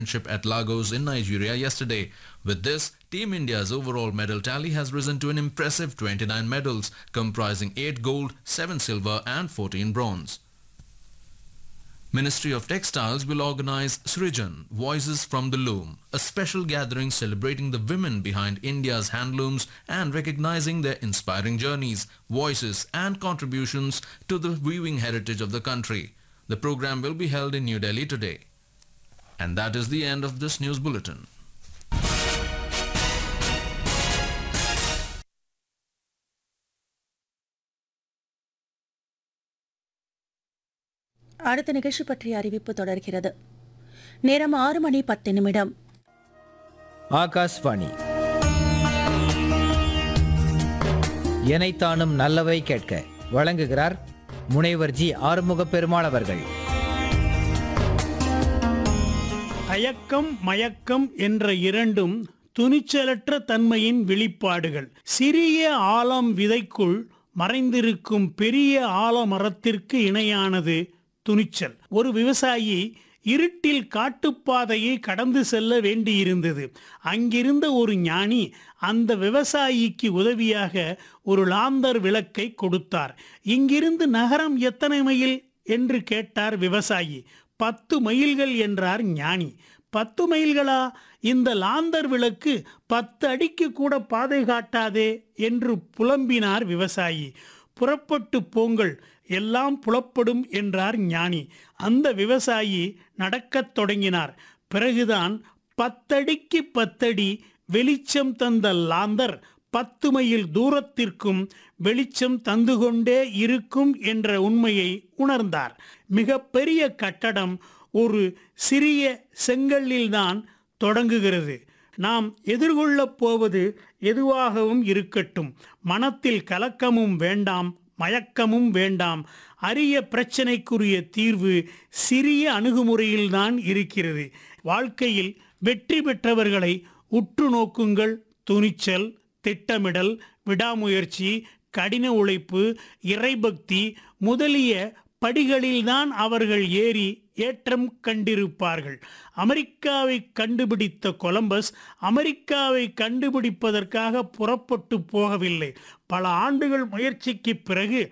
Championship at Lagos in Nigeria yesterday. With this, Team India's overall medal tally has risen to an impressive 29 medals, comprising 8 gold, 7 silver and 14 bronze. Ministry of Textiles will organize Srijan, Voices from the Loom, a special gathering celebrating the women behind India's handlooms and recognizing their inspiring journeys, voices and contributions to the weaving heritage of the country. The program will be held in New Delhi today. And that is the end of this news bulletin. அடுத்த நிகழ்ச்சி பற்றிய அறிவிப்பு தொடர்கிறது நேரம் ஆறு மணி பத்து நிமிடம் ஆகாஷ்வாணி எனைத்தானும் நல்லவை கேட்க வழங்குகிறார் முனைவர் ஜி ஆறுமுக பெருமாள் அவர்கள் தயக்கம் மயக்கம் என்ற இரண்டும் துணிச்சலற்ற தன்மையின் வெளிப்பாடுகள் சிறிய ஆலம் விதைக்குள் மறைந்திருக்கும் பெரிய ஆலமரத்திற்கு இணையானது துணிச்சல் ஒரு விவசாயி இருட்டில் காட்டுப்பாதையை கடந்து செல்ல வேண்டியிருந்தது அங்கிருந்த ஒரு ஞானி அந்த விவசாயிக்கு உதவியாக ஒரு லாந்தர் விளக்கை கொடுத்தார் இங்கிருந்து நகரம் எத்தனை மைல் என்று கேட்டார் விவசாயி பத்து மைல்கள் என்றார் ஞானி பத்து மைல்களா இந்த லாந்தர் விளக்கு பத்து அடிக்கு கூட பாதை காட்டாதே என்று புலம்பினார் விவசாயி புறப்பட்டு போங்கள் எல்லாம் புலப்படும் என்றார் ஞானி அந்த விவசாயி நடக்கத் தொடங்கினார் பிறகுதான் பத்தடிக்கு பத்தடி வெளிச்சம் தந்த லாந்தர் பத்து மைல் தூரத்திற்கும் வெளிச்சம் தந்து கொண்டே இருக்கும் என்ற உண்மையை உணர்ந்தார் மிகப்பெரிய கட்டடம் ஒரு சிறிய செங்கல்லில்தான் தொடங்குகிறது நாம் எதிர்கொள்ளப் போவது எதுவாகவும் இருக்கட்டும் மனத்தில் கலக்கமும் வேண்டாம் மயக்கமும் வேண்டாம் அரிய பிரச்சனைக்குரிய தீர்வு சிறிய அணுகுமுறையில்தான் இருக்கிறது வாழ்க்கையில் வெற்றி பெற்றவர்களை உற்று நோக்குங்கள் துணிச்சல் திட்டமிடல் விடாமுயற்சி கடின உழைப்பு இறைபக்தி முதலிய படிகளில்தான் அவர்கள் ஏறி ஏற்றம் கண்டிருப்பார்கள் அமெரிக்காவை கண்டுபிடித்த கொலம்பஸ் அமெரிக்காவை கண்டுபிடிப்பதற்காக புறப்பட்டு போகவில்லை பல ஆண்டுகள் முயற்சிக்கு பிறகு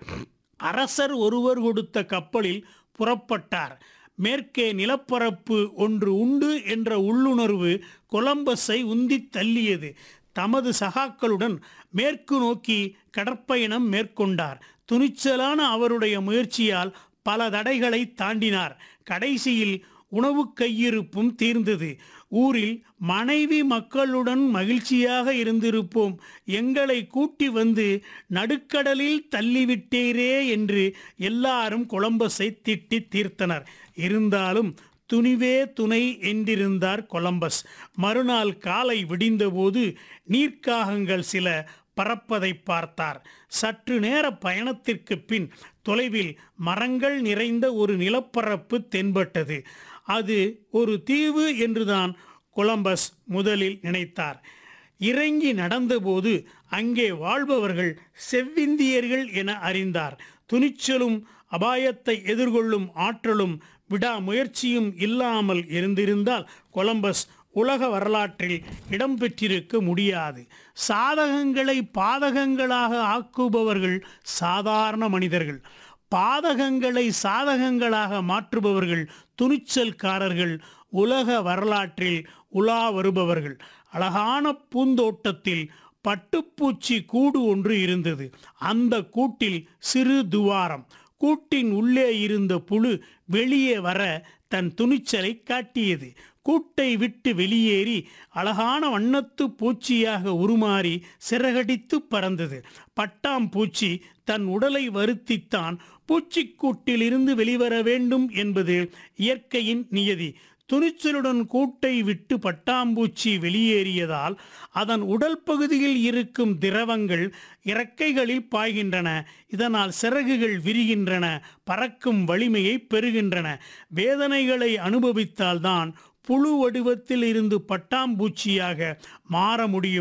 அரசர் ஒருவர் கொடுத்த கப்பலில் புறப்பட்டார் மேற்கே நிலப்பரப்பு ஒன்று உண்டு என்ற உள்ளுணர்வு கொலம்பஸை உந்தித் தள்ளியது தமது சகாக்களுடன் மேற்கு நோக்கி கடற்பயணம் மேற்கொண்டார் துணிச்சலான அவருடைய முயற்சியால் பல தடைகளை தாண்டினார் கடைசியில் உணவு கையிருப்பும் தீர்ந்தது ஊரில் மனைவி மக்களுடன் மகிழ்ச்சியாக இருந்திருப்போம் எங்களை கூட்டி வந்து நடுக்கடலில் தள்ளிவிட்டீரே என்று எல்லாரும் கொலம்பஸை திட்டி தீர்த்தனர் இருந்தாலும் துணிவே துணை என்றிருந்தார் கொலம்பஸ் மறுநாள் காலை விடிந்தபோது நீர்க்காகங்கள் சில பறப்பதை பார்த்தார் சற்று நேர பயணத்திற்கு பின் தொலைவில் மரங்கள் நிறைந்த ஒரு நிலப்பரப்பு தென்பட்டது அது ஒரு தீவு என்றுதான் கொலம்பஸ் முதலில் நினைத்தார் இறங்கி நடந்தபோது அங்கே வாழ்பவர்கள் செவ்விந்தியர்கள் என அறிந்தார் துணிச்சலும் அபாயத்தை எதிர்கொள்ளும் ஆற்றலும் விடாமுயற்சியும் இல்லாமல் இருந்திருந்தால் கொலம்பஸ் உலக வரலாற்றில் இடம்பெற்றிருக்க முடியாது சாதகங்களை பாதகங்களாக ஆக்குபவர்கள் சாதாரண மனிதர்கள் பாதகங்களை சாதகங்களாக மாற்றுபவர்கள் துணிச்சல்காரர்கள் உலக வரலாற்றில் உலா வருபவர்கள் அழகான பூந்தோட்டத்தில் பட்டுப்பூச்சி கூடு ஒன்று இருந்தது அந்த கூட்டில் சிறு துவாரம் கூட்டின் உள்ளே இருந்த புழு வெளியே வர தன் துணிச்சலை காட்டியது கூட்டை விட்டு வெளியேறி அழகான வண்ணத்து பூச்சியாக உருமாறி சிறகடித்து பறந்தது பட்டாம்பூச்சி தன் உடலை வருத்தித்தான் பூச்சிக்கூட்டிலிருந்து வெளிவர வேண்டும் என்பது இயற்கையின் நியதி துணிச்சலுடன் கூட்டை விட்டு பட்டாம்பூச்சி வெளியேறியதால் அதன் உடல் பகுதியில் இருக்கும் திரவங்கள் இறக்கைகளில் பாய்கின்றன இதனால் சிறகுகள் விரிகின்றன பறக்கும் வலிமையை பெறுகின்றன வேதனைகளை அனுபவித்தால்தான் புழு வடிவத்தில் இருந்து பட்டாம்பூச்சியாக மாற முடியும்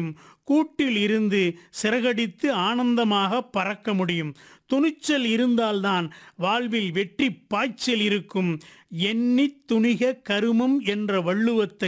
கூட்டில் இருந்து சிறகடித்து ஆனந்தமாக பறக்க முடியும் துணிச்சல் இருந்தால்தான் வாழ்வில் வெற்றி பாய்ச்சல் இருக்கும் எண்ணித் துணிக கருமம் என்ற வள்ளுவத்தை